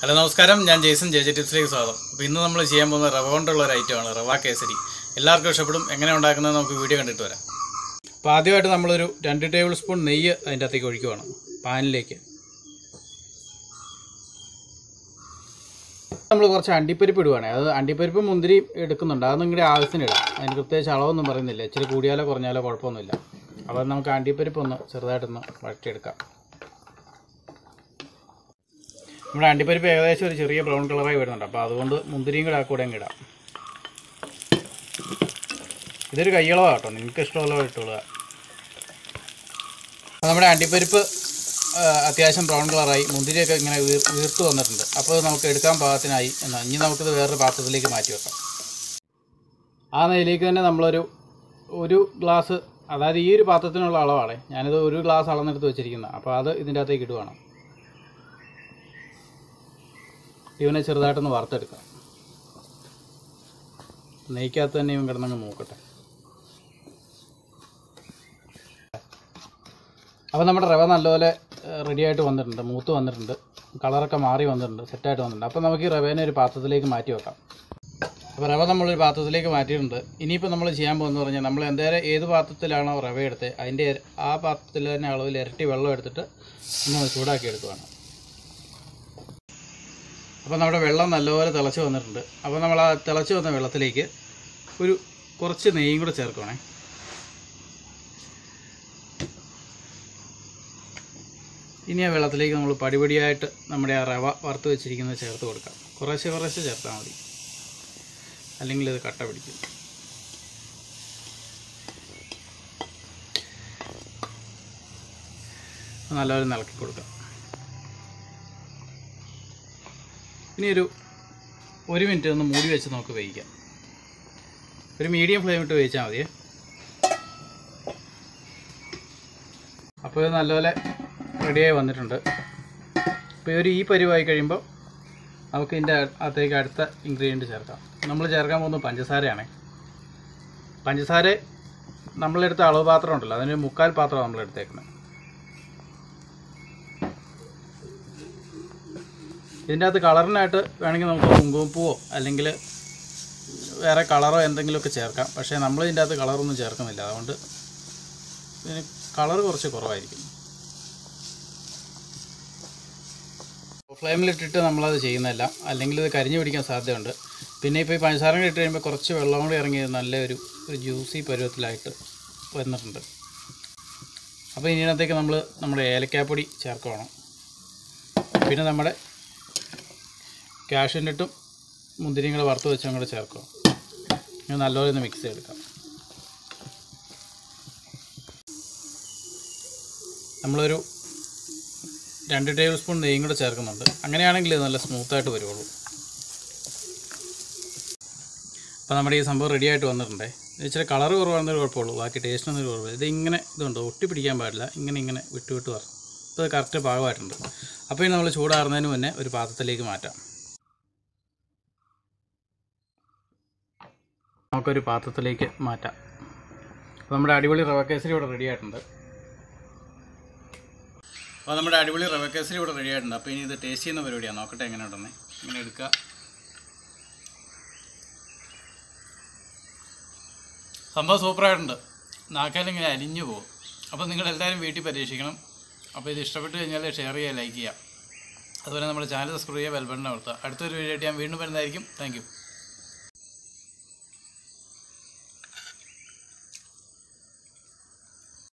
hello നമസ്കാരം ഞാൻ Jason J J ടിപ്സിലേക്ക് സ്വാഗതം അപ്പോൾ ഇന്ന് നമ്മൾ ചെയ്യാൻ പോകുന്ന റവ കൊണ്ടുള്ള ഒരു ഐറ്റമാണ് റവ കേസരി എല്ലാവർക്കും ഇഷ്ടപ്പെടും എങ്ങനെ ഉണ്ടാക്കുന്നത് നമുക്ക് വീഡിയോ കണ്ടിട്ട് വരാം അപ്പോൾ ആദ്യമായിട്ട് നമ്മളൊരു രണ്ട് ടേബിൾ സ്പൂൺ നെയ്യ് അതിൻ്റെ അകത്തേക്ക് ഒഴിക്കുവാണ് പാനിലേക്ക് നമ്മൾ കുറച്ച് അണ്ടിപ്പരിപ്പ് ഇടുവാണ് അത് അണ്ടിപ്പരിപ്പ് മുന്തിരി എടുക്കുന്നുണ്ട് അത് നിങ്ങളുടെ ആവശ്യത്തിന് ഇടാം അതിന് പ്രത്യേകിച്ച് അളവൊന്നും പറയുന്നില്ല ഇച്ചിരി കൂടിയാലോ കുറഞ്ഞാലോ കുഴപ്പമൊന്നുമില്ല അപ്പോൾ നമുക്ക് അണ്ടിപ്പരിപ്പ് ഒന്ന് ചെറുതായിട്ടൊന്ന് വഴറ്റിയെടുക്കാം നമ്മുടെ അണ്ടിപ്പരിപ്പ് ഏകദേശം ഒരു ചെറിയ ബ്രൗൺ കളറായി വരുന്നുണ്ട് അപ്പോൾ അതുകൊണ്ട് മുന്തിരിയും കൂടെ ആ കൂടെ അങ്ങ് ഇടാം ഇതൊരു കയ്യളവാണ് കേട്ടോ നിങ്ങൾക്ക് ഇഷ്ടമുള്ള ഇട്ടുകൊള്ളുക അപ്പോൾ നമ്മുടെ അണ്ടിപ്പരിപ്പ് ആ, അത്യാവശ്യം ബ്രൗൺ കളറായി മുന്തിരിയൊക്കെ ഇങ്ങനെ വീർ വീർത്ത് വന്നിട്ടുണ്ട് അപ്പോൾ ഇത് നമുക്ക് എടുക്കാൻ പാകത്തിനായി എന്നാൽ ഇനി നമുക്കിത് വേറൊരു പാത്രത്തിലേക്ക് മാറ്റി വെക്കാം ആ നെയ്യിലേക്ക് തന്നെ നമ്മളൊരു ഒരു ഗ്ലാസ് അതായത് ഈ ഒരു പാത്രത്തിനുള്ള അളവാണ് ഞാനിത് ഒരു ഗ്ലാസ് അളന്നെടുത്ത് വെച്ചിരിക്കുന്നത് അപ്പോൾ അത് ഇതിൻ്റെ അകത്തേക്ക് ഇടുവാണ് ഇവനെ ചെറുതായിട്ടൊന്ന് വറുത്തെടുക്കാം നെയ്ക്കകത്ത് തന്നെ ഇവൻ കിടന്നങ്ങ് നോക്കട്ടെ അപ്പോൾ നമ്മുടെ റവ നല്ലപോലെ റെഡി ആയിട്ട് വന്നിട്ടുണ്ട് മൂത്ത് വന്നിട്ടുണ്ട് കളറൊക്കെ മാറി വന്നിട്ടുണ്ട് സെറ്റായിട്ട് വന്നിട്ടുണ്ട് അപ്പോൾ നമുക്ക് ഈ റവേനെ ഒരു പാത്രത്തിലേക്ക് മാറ്റി വെക്കാം അപ്പോൾ റവ നമ്മളൊരു പാത്രത്തിലേക്ക് മാറ്റിയിട്ടുണ്ട് ഇനിയിപ്പോൾ നമ്മൾ ചെയ്യാൻ പോകുന്നത് പറഞ്ഞാൽ നമ്മൾ എന്തേരം ഏത് പാത്രത്തിലാണോ റവ എടുത്തത് അതിൻ്റെ ഇര- ആ പാത്രത്തിൽ തന്നെ അളവിൽ ഇരട്ടി വെള്ളം എടുത്തിട്ട് ഒന്ന് ചൂടാക്കി എടുക്കുവാണ് അപ്പോൾ നമ്മുടെ വെള്ളം നല്ലപോലെ തിളച്ച് വന്നിട്ടുണ്ട് അപ്പോൾ നമ്മൾ ആ തിളച്ച് വന്ന വെള്ളത്തിലേക്ക് ഒരു കുറച്ച് നെയ്യും കൂടെ ചേർക്കണേ ഇനി ആ വെള്ളത്തിലേക്ക് നമ്മൾ പടിപടിയായിട്ട് നമ്മുടെ ആ റവ വറുത്ത് വെച്ചിരിക്കുന്നത് ചേർത്ത് കൊടുക്കാം കുറേശ്ശെ കുറേശ്ശെ ചേർത്താൽ മതി അല്ലെങ്കിൽ ഇത് കട്ട പിടിക്കും നല്ലപോലെ നിളക്കി കൊടുക്കാം ഇനി ഒരു ഒരു മിനിറ്റ് ഒന്ന് മൂടി വെച്ച് നമുക്ക് വേവിക്കാം ഒരു മീഡിയം ഫ്ലെയിം ഇട്ട് വേവിച്ചാൽ മതിയേ അപ്പോൾ ഇത് നല്ലപോലെ റെഡിയായി വന്നിട്ടുണ്ട് അപ്പോൾ ഒരു ഈ പരിവായി കഴിയുമ്പോൾ നമുക്ക് ഇതിൻ്റെ അകത്തേക്ക് അടുത്ത ഇൻഗ്രീഡിയൻറ്റ് ചേർക്കാം നമ്മൾ ചേർക്കാൻ പോകുന്നത് പഞ്ചസാരയാണ് പഞ്ചസാര നമ്മളെടുത്ത അളവ് പാത്രം ഉണ്ടല്ലോ അതിന് മുക്കാൽ പാത്രമാണ് നമ്മൾ എടുത്തേക്കുന്നത് ഇതിൻ്റെ അകത്ത് കളറിനായിട്ട് വേണമെങ്കിൽ നമുക്ക് കുങ്കുമപ്പൂവോ അല്ലെങ്കിൽ വേറെ കളറോ എന്തെങ്കിലുമൊക്കെ ചേർക്കാം പക്ഷേ നമ്മൾ ഇതിൻ്റെ അകത്ത് കളറൊന്നും ചേർക്കുന്നില്ല അതുകൊണ്ട് ഇതിന് കളർ കുറച്ച് കുറവായിരിക്കും ഫ്ലെയിമിലിട്ടിട്ട് നമ്മളത് ചെയ്യുന്നില്ല അല്ലെങ്കിൽ ഇത് കരിഞ്ഞു പിടിക്കാൻ സാധ്യതയുണ്ട് പിന്നെ ഇപ്പോൾ ഈ പഞ്ചസാര കൂടി ഇട്ട് കഴിയുമ്പോൾ കുറച്ച് വെള്ളം കൂടി ഇറങ്ങി നല്ലൊരു ഒരു ജ്യൂസി പരുവത്തിലായിട്ട് വന്നിട്ടുണ്ട് അപ്പോൾ ഇതിനകത്തേക്ക് നമ്മൾ നമ്മുടെ ഏലക്കാപ്പൊടി ചേർക്കണം പിന്നെ നമ്മുടെ കാഷ്യൂനട്ടും മുന്തിരിയും കൂടെ വറുത്ത് വെച്ചും കൂടെ ചേർക്കുക ഇനി നല്ലപോലെ ഒന്ന് മിക്സ് ചെയ്തെടുക്കാം നമ്മളൊരു രണ്ട് ടേബിൾ സ്പൂൺ നെയ്യും കൂടെ ചേർക്കുന്നുണ്ട് അങ്ങനെയാണെങ്കിൽ ഇത് നല്ല സ്മൂത്തായിട്ട് വരുള്ളൂ അപ്പോൾ നമ്മുടെ ഈ സംഭവം റെഡി ആയിട്ട് വന്നിട്ടുണ്ടേ ഇത് ഇച്ചിരി കളർ കുറവാണെന്നൊരു കുഴപ്പമുള്ളൂ ബാക്കി ടേസ്റ്റിനൊന്നും കുഴപ്പമില്ല ഇത് ഇങ്ങനെ ഇതുണ്ട് ഒട്ടി പിടിക്കാൻ പാടില്ല ഇങ്ങനെ ഇങ്ങനെ വിട്ട് വിട്ട് വരണം ഇപ്പോൾ കറക്റ്റ് പാകമായിട്ടുണ്ട് അപ്പോൾ ഇനി നമ്മൾ ചൂടാറുന്നതിന് മുന്നേ ഒരു പാത്രത്തിലേക്ക് മാറ്റാം നമുക്കൊരു പാത്രത്തിലേക്ക് മാറ്റാം അപ്പോൾ നമ്മുടെ അടിപൊളി റവ കേസരി ഇവിടെ റെഡി ആയിട്ടുണ്ട് അപ്പോൾ നമ്മുടെ അടിപൊളി റവ കേസരി ഇവിടെ റെഡി ആയിട്ടുണ്ട് അപ്പോൾ ഇനി ഇത് ടേസ്റ്റ് ചെയ്യുന്ന പരിപാടിയാണ് നോക്കട്ടെ എങ്ങനെ ഉണ്ടെന്ന് ഇങ്ങനെ എടുക്കുക സംഭവം സൂപ്പറായിട്ടുണ്ട് നാക്കാലിങ്ങനെ അലിഞ്ഞു പോകും അപ്പോൾ നിങ്ങൾ എല്ലാവരും വീട്ടിൽ പരീക്ഷിക്കണം അപ്പോൾ ഇത് ഇഷ്ടപ്പെട്ട് കഴിഞ്ഞാൽ ഷെയർ ചെയ്യുക ലൈക്ക് ചെയ്യുക അതുപോലെ നമ്മുടെ ചാനൽ സബ്സ്ക്രൈബ് ചെയ്യുക ബെൽബട്ടൺ അമർത്തുക അടുത്തൊരു വീഡിയോ ആയിട്ട് ഞാൻ വീണ്ടും വരുന്നതായിരിക്കും താങ്ക്